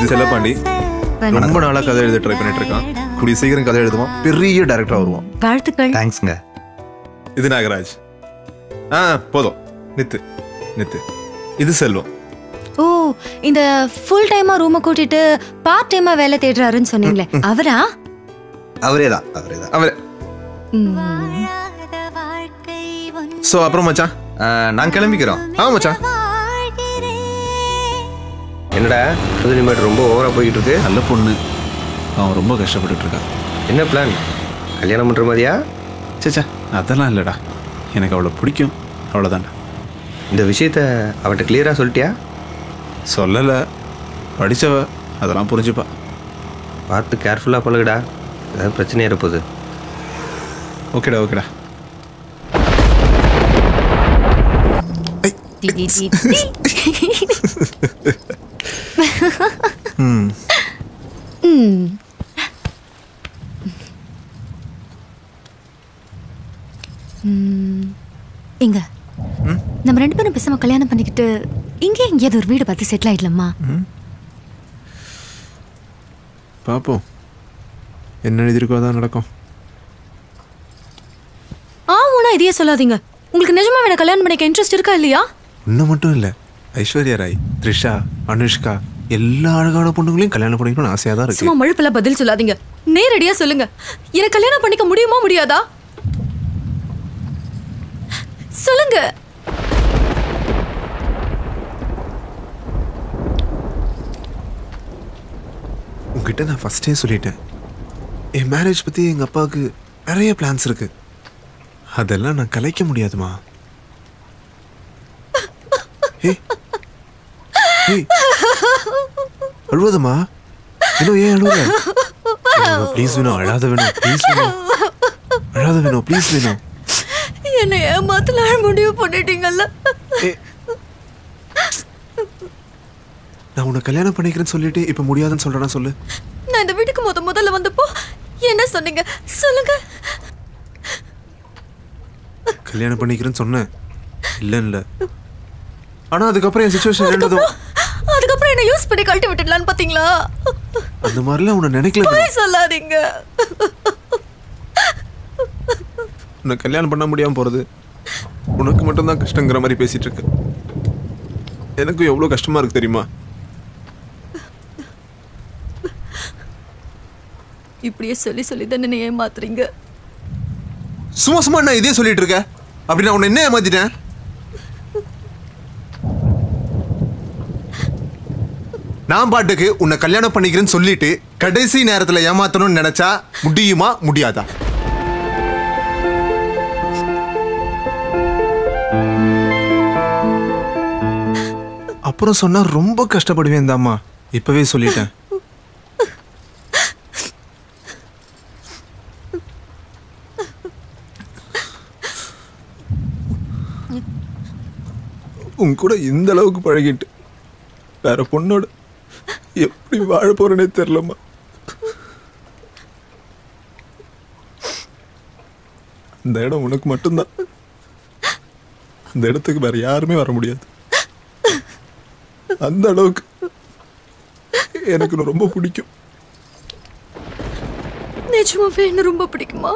செல்லப்பாண்டி ரொம்ப நாளா கதை எழுத ட்ரை பண்ணிட்டு இருக்கான் கூடிய சீக்கிரம் கதை எழுதுவான் பெரிய டைரக்டர் வருவான் வாழ்த்துக்கள் தேங்க்ஸ்ங்க இது நாகராஜ் ஆ போதும் நித்து நித்து இது செல்வம் ஓ இந்த ஃபுல் டைமா ரூமை கூட்டிட்டு பார்ட் டைமா வேலை தேடுறாருன்னு சொன்னீங்களே அவரா அவரே தான் அவரே தான் அவரே ம். ஸோ அப்புறம் மச்சான் நாங்கள் கிளம்பிக்கிறோம் ஆ மச்சான் என்னடா புது மேட் ரொம்ப ஓவராக போய்கிட்டு இருக்கு நல்ல பொண்ணு அவன் ரொம்ப கஷ்டப்பட்டுட்டு இருக்கான் என்ன பிளான் கல்யாணம் பண்ணுற மாதிரியா சேச்சா அதெல்லாம் இல்லைடா எனக்கு அவளை பிடிக்கும் அவ்வளோதான்டா இந்த விஷயத்த அவட்ட கிளியராக சொல்லிட்டியா சொல்லலை படித்தவ அதெல்லாம் புரிஞ்சுப்பா பார்த்து கேர்ஃபுல்லாக பழகுடா ஏதாவது பிரச்சனை இருப்போகுது ஓகேடா ஓகேடா டி, டி, டி, டி. ம் ம். ம். இங்க நம்ம ரெண்டு பேரும் பேசாம கல்யாணம் பண்ணிக்கிட்டு இங்கே எங்கேயாவது ஒரு வீடு பார்த்து செட்டில் ஆயிடலாமா பார்ப்போம் என்ன எழுதியிருக்கோ அதான் நடக்கும் ஆ ஊனா இதையே சொல்லாதீங்க உங்களுக்கு நிஜமா வேணா கல்யாணம் பண்ணிக்க இன்ட்ரெஸ்ட் இருக்கா இல்லையா இன்னும் மட்டும் இல்லை ஐஸ்வர்யா ராய் த்ரிஷா அனுஷ்கா எல்லா அழகான பொண்ணுங்களையும் கல்யாணம் பண்ணிக்கணும்னு ஆசையாக தான் சும்மா இருக்கு மழுப்பெல்லாம் பதில் சொல்லாதீங்க நேரடியா சொல்லுங்க எனக்கு கல்யாணம் பண்ணிக்க முடியுமா முடியாதா சொல்லுங்க உங்ககிட்ட நான் ஃபஸ்ட்டே சொல்லிட்டேன் என் மேரேஜ் பற்றி எங்கள் அப்பாவுக்கு நிறைய பிளான்ஸ் இருக்கு அதெல்லாம் நான் கலைக்க முடியாதுமா ஏய் ஏய் அழுவதம்மா இன்னும் ஏன் அழுவுற ப்ளீஸ் வேணும் அழாத வேணும் ப்ளீஸ் வேணும் அழாத வேணும் ப்ளீஸ் வேணும் என்ன ஏமாத்தல முடிவு பண்ணிட்டீங்கல்ல ஏய். நான் உன்னை கல்யாணம் பண்ணிக்கிறேன்னு சொல்லிட்டு இப்போ முடியாதுன்னு சொல்கிறேன்னா சொல்லு நான் இந்த வீட்டுக்கு முத முதல்ல வந்தப்போ என்ன சொன்னீங்க சொல்லுங்க கல்யாணம் பண்ணிக்கிறேன்னு சொன்னேன் இல்லை இல்லை ஆனால் அதுக்கப்புறம் என் சுச்சுவேஷன் ரெண்டதும் அதுக்கப்புறம் என்ன யூஸ் பண்ணி கழட்டி விட்டுடலான்னு பாத்தீங்களா அந்த மாதிரிலாம் உன்னை நினைக்கல நான். போய் சொல்லாதீங்க உன்னை கல்யாணம் பண்ண முடியாமல் போகிறது உனக்கு மட்டும்தான் கஷ்டங்கிற மாதிரி பேசிட்டு இருக்கு எனக்கும் எவ்வளோ கஷ்டமா இருக்கு தெரியுமா இப்படியே சொல்லி சொல்லி தானே என்னை ஏமாத்துறீங்க சும்மா சும்மா நான் இதே சொல்லிட்டு இருக்க அப்படி நான் உன்னை என்ன ஏமாத்திட்டேன் நான் பாட்டுக்கு உன்னை கல்யாணம் பண்ணிக்கிறேன்னு சொல்லிட்டு கடைசி நேரத்தில் ஏமாத்தணும்னு நினைச்சா முடியுமா முடியாதா அப்புறம் சொன்னா ரொம்ப கஷ்டப்படுவேன் தாம்மா இப்பவே சொல்லிட்டேன் உன் கூட இந்த அளவுக்கு பழகிட்டு வேற பொண்ணோட எப்படி வாழ போறேனே தெரியலம்மா அந்த இடம் உனக்கு மட்டும்தான் அந்த இடத்துக்கு வேற யாருமே வர முடியாது அந்த அளவுக்கு எனக்கு உன்னை ரொம்ப பிடிக்கும் நிஜமாவே என்ன ரொம்ப பிடிக்குமா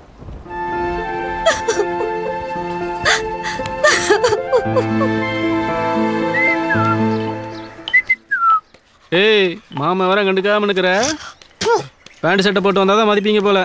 ஏய் மாமா வர கண்டுக்காம இருக்கிற பேண்ட் சட்டை போட்டு வந்தால் தான் மதிப்பீங்க போல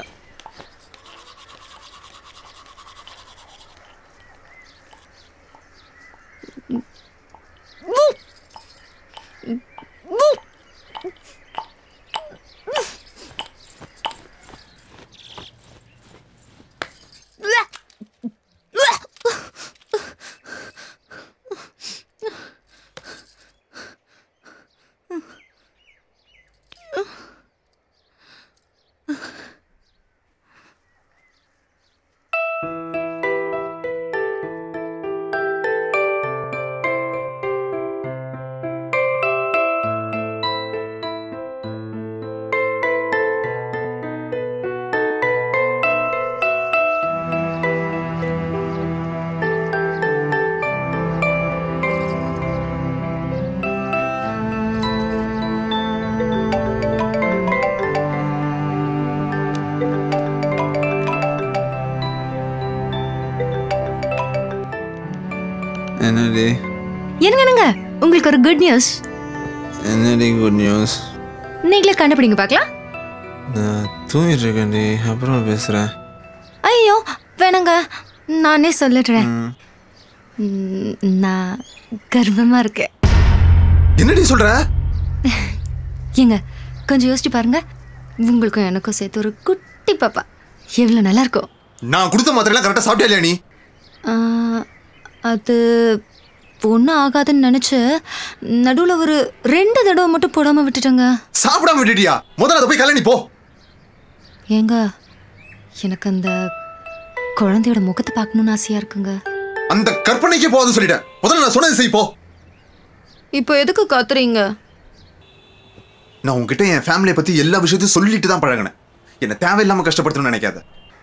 என்னடி என்னங்க என்னங்க உங்களுக்கு ஒரு குட் நியூஸ் என்னடி குட் நியூஸ் நீங்களே கண்டுபிடிங்க பார்க்கலாம் நான் தூங்கிட்டு இருக்கேன்டி அப்புறம் பேசுகிறேன் ஐயோ வேணாங்க நானே சொல்லிடுறேன் ம், நான் கர்வமா இருக்கேன் என்னடி சொல்ற ஏங்க கொஞ்சம் யோசிச்சு பாருங்க உங்களுக்கும் எனக்கும் சேர்த்து ஒரு குட்டி பாப்பா எவ்வளோ நல்லா இருக்கும் நான் கொடுத்த மாத்திரைலாம் கரெக்டாக சாப்பிட்டே இல்லையா நீ ஆ, அது ஒன்றும் ஆகாதுன்னு நினச்சி நடுவில் ஒரு ரெண்டு தடவை மட்டும் போடாமல் விட்டுட்டேங்க சாப்பிடாம விட்டுட்டியா முதல்ல அதை போய் கல்யாணி போ ஏங்க எனக்கு அந்த குழந்தையோட முகத்தை பார்க்கணுன்னு ஆசையாக இருக்குங்க அந்த கற்பனைக்கே போகாதுன்னு சொல்லிட்டேன் முதல்ல நான் சொன்னது செய் போ இப்போ எதுக்கு காத்துறீங்க நான் உன்கிட்ட என் ஃபேமிலியை பத்தி எல்லா விஷயத்தையும் சொல்லிட்டு தான் பழகினேன் என்ன தேவையில்லாம கஷ்டப்படுத்தணும்னு நினைக்காத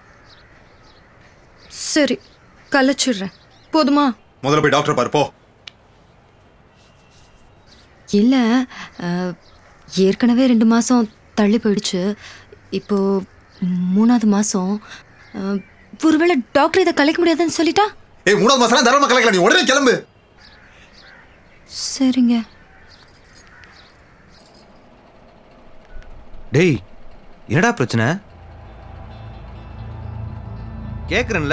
சரி கலைச்சிடுறேன் போதுமா முதல்ல போய் டாக்டர் பாரு போ இல்லை அஹ், ஏற்கனவே ரெண்டு மாதம் தள்ளி போயிடுச்சு இப்போ மூணாவது மாதம் ஒருவேளை டாக்டர் இதை கலைக்க முடியாதுன்னு சொல்லிட்டா ஏய் மூணாவது மாசம் தரமா கலக்கலாம் நீ உடனே கிளம்பு சரிங்க டேய் என்னடா பிரச்சனை கேக்குறேன்ல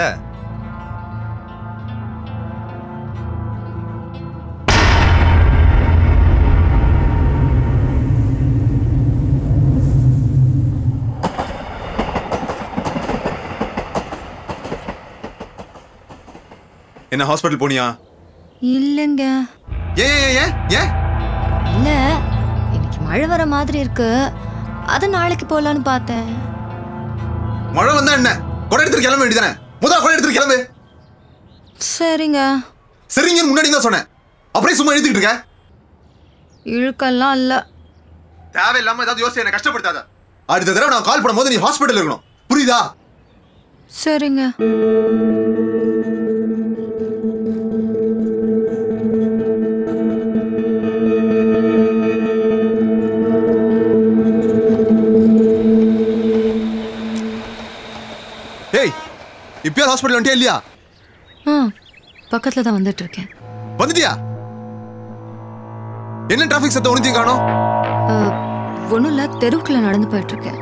என்ன ஹாஸ்பிட்டல் போனியா இல்லைங்க ஏன் ஏன் ஏன் ஏன் இல்லை இன்னைக்கு மழை வர மாதிரி இருக்கு அது நாளைக்கு போகலான்னு பார்த்தேன் மழை வந்தா என்ன கொடை எடுத்துட்டு கிளம்ப வேண்டியதானே முதல்ல கொடை எடுத்துட்டு கிளம்பு சரிங்க சரிங்கன்னு முன்னாடி தான் சொன்னேன் அப்படியே சும்மா எழுதிக்கிட்டு இருக்க இழுக்கெல்லாம் இல்லை தேவையில்லாம ஏதாவது யோசிச்சு என்ன கஷ்டப்படுத்தாத அடுத்த தடவை நான் கால் பண்ணும்போது நீ ஹாஸ்பிட்டல் இருக்கணும் புரியுதா சரிங்க ஏய் இப்பயாவது ஹாஸ்பிட்டல் வந்துட்டியா இல்லையா ஆ பக்கத்தில் தான் வந்துட்டு இருக்கேன் வந்துட்டியா என்ன டிராஃபிக் சத்தம் ஒளிஞ்சி காணோம் ஒன்றும் இல்லை தெருவுக்குள்ள நடந்து போயிட்டு இருக்கேன்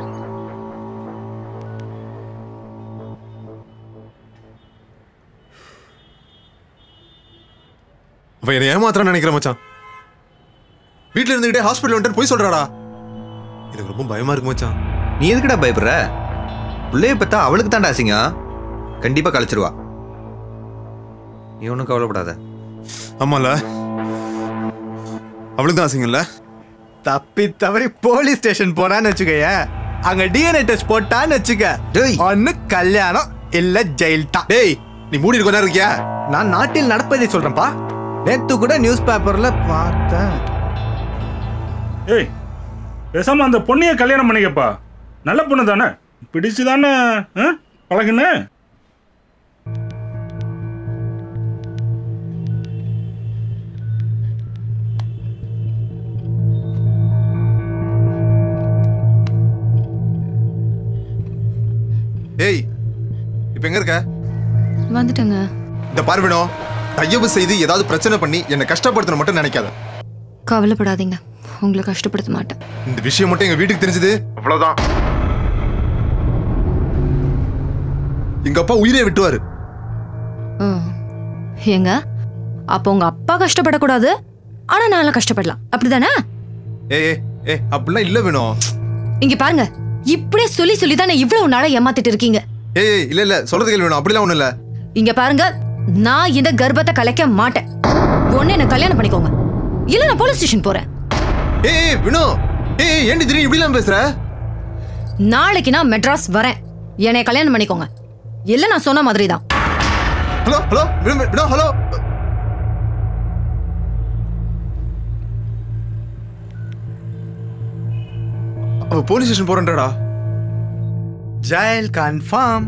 அவன் என்னை ஏமாத்திரம் நினைக்கிறேன் மச்சான் வீட்ல இருந்துகிட்டே ஹாஸ்பிட்டல் வந்துட்டு போய் சொல்றாடா எனக்கு ரொம்ப பயமா இருக்கு மச்சான் நீ எதுக்குடா பயப்படுற பிள்ளைய பார்த்தா அவளுக்கு தான்டா அசிங்கம் கண்டிப்பா கழிச்சிருவா நீ ஒன்றும் கவலைப்படாத ஆமால அவளுக்கு தான் ஆசைங்கல்ல தப்பி தவறி போலீஸ் ஸ்டேஷன் போனான்னு வச்சுக்கய அங்க டிஎன்ஏ டெஸ்ட் போட்டான்னு வச்சுக்க டேய். ஒன்னு கல்யாணம் இல்ல ஜெயில் தான் டேய் நீ மூடி இருக்க நேரம் இருக்கியா நான் நாட்டில் நடப்பதை சொல்றேன்ப்பா நேத்து கூட நியூஸ் பேப்பர்ல பார்த்தேன் ஏய் பேசாம அந்த பொண்ணைய கல்யாணம் பண்ணிக்கப்பா நல்ல பொண்ணு தானே பிடிச்சு தானே பழகுன ஏய் இப்போ எங்க இருக்க வந்துட்டேங்க இந்த பார்வனோ தயவு செய்து ஏதாவது பிரச்சனை பண்ணி என்னை கஷ்டப்படுத்தணும் மட்டும் நினைக்காத கவலைப்படாதீங்க உங்களை கஷ்டப்படுத்த மாட்டேன் இந்த விஷயம் மட்டும் எங்க வீட்டுக்கு தெரிஞ்சது அவ்வளவுதான் எங்க அப்பா உயிரே விட்டுவாரு ம். ஏங்க அப்போ உங்க அப்பா கஷ்டப்படக்கூடாது ஆனா நான்லாம் கஷ்டப்படலாம் அப்படிதானே ஏ ஏ ஏ அப்படிலாம் இல்ல வேணும் இங்க பாருங்க இப்படியே சொல்லி சொல்லி தானே இவ்வளவு நாளா ஏமாத்திட்டு இருக்கீங்க ஏய் ஏய், இல்ல இல்ல சொல்றது கேள்வி வேணும் அப்படிலாம் ஒண்ணும் இல்ல இங்க பாருங்க நான் இந்த கர்ப்பத்தை கலைக்க மாட்டேன் ஒண்ணு என்ன கல்யாணம் பண்ணிக்கோங்க இல்ல நான் போலீஸ் ஸ்டேஷன் போறேன் ஏய் ஏய் வினோ ஏய் ஏய், ஏன்டி திடீர்னு இப்படிலாம் பேசுற நாளைக்கு நான் மெட்ராஸ் வரேன் என்னை கல்யாணம் பண்ணிக்கோங்க இல்ல நான் சொன்ன மாதிரி தான் hello hello Vino Vino hello அவ போலீஸ் ஸ்டேஷன் போறேன்டா ஜெயில் கன்ஃபார்ம்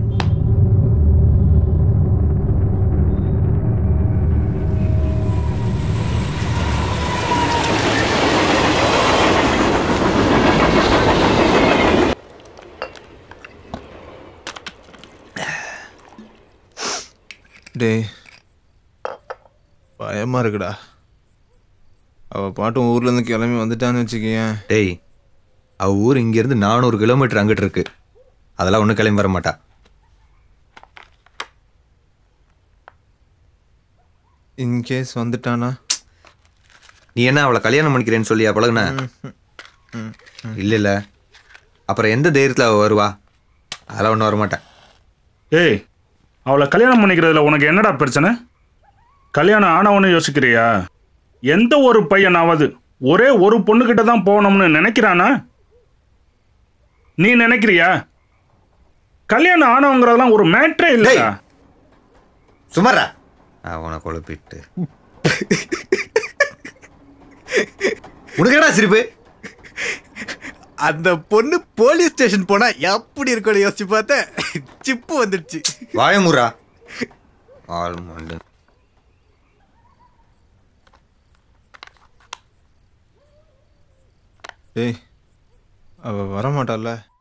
டேய் பயமா இருக்குடா அவ பாட்டும் ஊர்ல இருந்து கிளம்பி வந்துட்டான்னு வச்சுக்கேன் டேய் அவ ஊர் இங்கேருந்து நானூறு கிலோமீட்டர் அங்கிட்டு இருக்கு அதெல்லாம் ஒன்றும் கிளம்பி வர மாட்டா இன்கேஸ் வந்துட்டானா நீ என்ன அவளை கல்யாணம் பண்ணிக்கிறேன்னு சொல்லியா பழகுன இல்ல இல்ல அப்புறம் எந்த தைரியத்தில் அவள் வருவா அதெல்லாம் ஒன்றும் வரமாட்டேன் ஏய் அவளை கல்யாணம் பண்ணிக்கிறதுல உனக்கு என்னடா பிரச்சனை கல்யாணம் ஆனவனு யோசிக்கிறியா எந்த ஒரு பையனாவது ஒரே ஒரு பொண்ணுகிட்ட தான் போகணும்னு நினைக்கிறானா நீ நினைக்கிறியா கல்யாணம் ஆனவங்கிறதெல்லாம் ஒரு மேட்ரே இல்லையா சுமாரா அவனை குழப்பிட்டு உனக்கு என்னடா சிரிப்பு அந்த பொண்ணு போலீஸ் ஸ்டேஷன் போனா எப்படி இருக்கும்னு யோசிச்சு பார்த்தேன் சிப்பு வந்துடுச்சு வாயமுறா ஆள் மண்டு ஏய் அவ வரமாட்டால